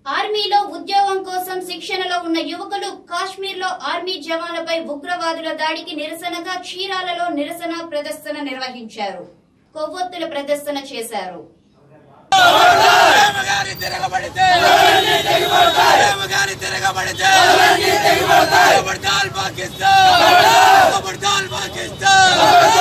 ఆర్మీలో ఉద్యోగం కోసం శిక్షణలో ఉన్న యువకులు కాశ్మీర్ లో ఆర్మీ జవాన్లపై ఉగ్రవాదుల దాడికి నిరసనగా చీరాలలో నిరసన ప్రదర్శన నిర్వహించారు కొవ్వొత్తుల ప్రదర్శన చేశారు ప్రేమగారి తిరగబడితే ప్రేమగారి తిరగబడితే ఖబర్దార్ పాకిస్తాన్ ఖబర్దార్ పాకిస్తాన్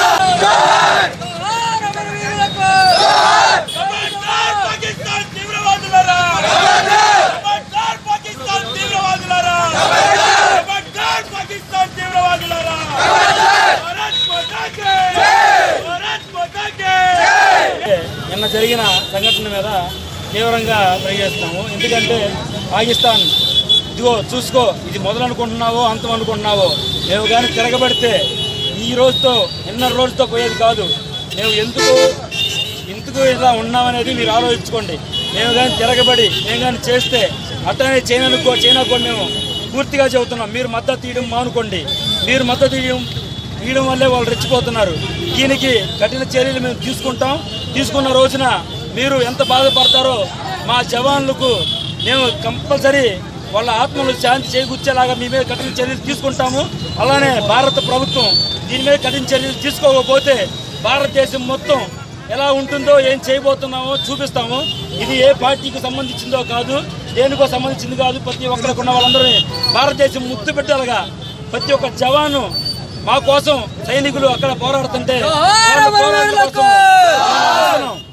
ఖబర్దార్ పాకిస్తాన్ తీవ్రవాదులారా ఖబర్దార్ పాకిస్తాన్ తీవ్రవాదులారా ఖబర్దార్ పాకిస్తాన్ తీవ్రవాదులారా భారత్ మాతాకి భారత్ మాతాకి నిన్న జరిగిన సంఘటన మీద తీవ్రంగా ప్రయోగిస్తున్నాము ఎందుకంటే పాకిస్తాన్ ఇదిగో చూసుకో ఇది మొదలు అనుకుంటున్నావో అంతం అనుకుంటున్నావో మేము కానీ తిరగబడితే ఈ రోజుతో నిన్న రోజుతో పోయేది కాదు మేము ఎందుకు ఎందుకు ఇలా ఉన్నామనేది మీరు ఆలోచించుకోండి మేము కానీ తిరగబడి మేము కానీ చేస్తే అట్లనే చైనాకు కూ- చైనా కూడా మేము పూర్తిగా చెబుతున్నాం మీరు మద్దతు తీయడం మానుకోండి మీరు మద్దతు తీయడం తీయడం వల్లే వాళ్ళు రెచ్చిపోతున్నారు దీనికి కఠిన చర్యలు మేము తీసుకుంటాం తీసుకున్న రోజున మీరు ఎంత బాధపడతారో మా జవాన్లకు మేము కంపల్సరీ వాళ్ళ ఆత్మలు శాంతి చేకూర్చేలాగా మీ మీద కఠిన చర్యలు తీసుకుంటాము అలానే భారత ప్రభుత్వం దీని మీద కఠిన చర్యలు తీసుకోకపోతే భారతదేశం మొత్తం ఎలా ఉంటుందో ఏం చేయబోతున్నామో చూపిస్తాము ఇది ఏ పార్టీకి సంబంధించిందో కాదు దేనికో సంబంధించింది కాదు ప్రతి ఒక్కరికి ఉన్న వాళ్ళందరినీ భారతదేశం ముద్దు పెట్టాలిగా ప్రతి ఒక్క జవాను మా కోసం సైనికులు అక్కడ పోరాడుతుంటే వాళ్ళ పోరాటం కోసం మేము చేస్తున్నాం.